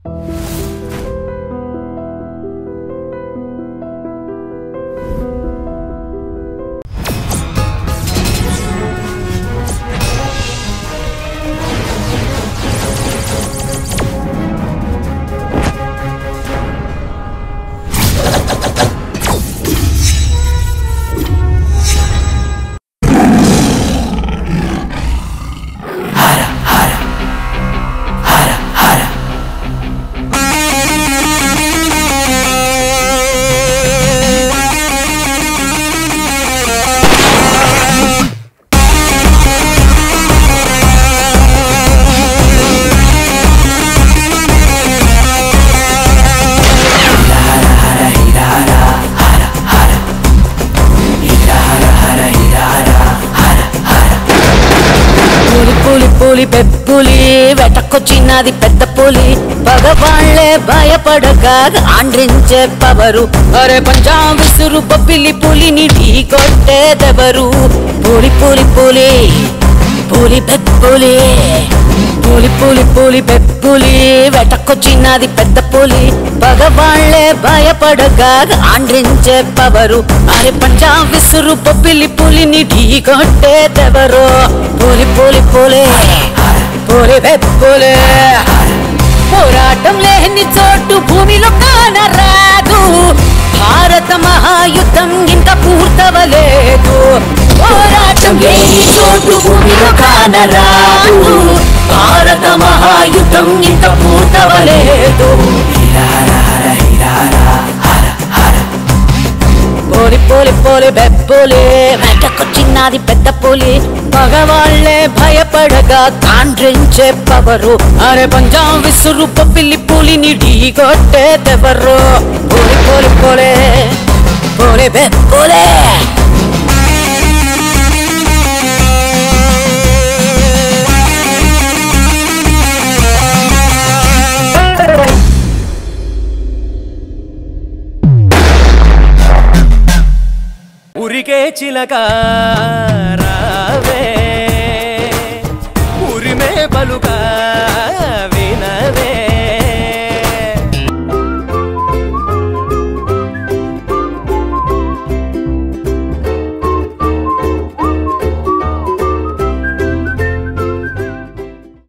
పులి పులి పులి పెప్పులి వెటకొచ్చినది పెద్ద పులి పగవాళ్లే భయపడక ఆండ్రించే పవరు అరే పంజా విసురు బొబ్బిలి పులిని ఢీ కొట్టేదెవరు పులి పులి పులి పులి పెప్పులి పులి పులి పులి పెప్పులి వెటకొచ్చినది పెద్ద పులి పగవాళ్లే భయపడక ఆండ్రించే పవరు అరే పంజా విసురు బొబ్బిలి పులిని ఢీ కొట్టేదెవరు పులి పులి పులి పులి పెప్పులి పోరాటం లేని చోటు భూమిలో కానరాదు భారత మహాయుద్ధం ఇంత పూర్తవలేదు పోరాటం లేని చోటు భూమిలో కానరాదు భారత మహాయుద్ధం ఇంత పూర్తవలేదు పోలి పోలి పోలి బెబ్బోలి వెంటకొచ్చినది పెద్ద పులి మగవాళ్లే భయపడగా కాండ్రించే పవరు అరే పంజాం విసురు పిల్లి పులిని ఢీ కొట్టేదెవరు పోలి పోలి పోలే పోలి బెబ్బోలే ఉరికే చిలక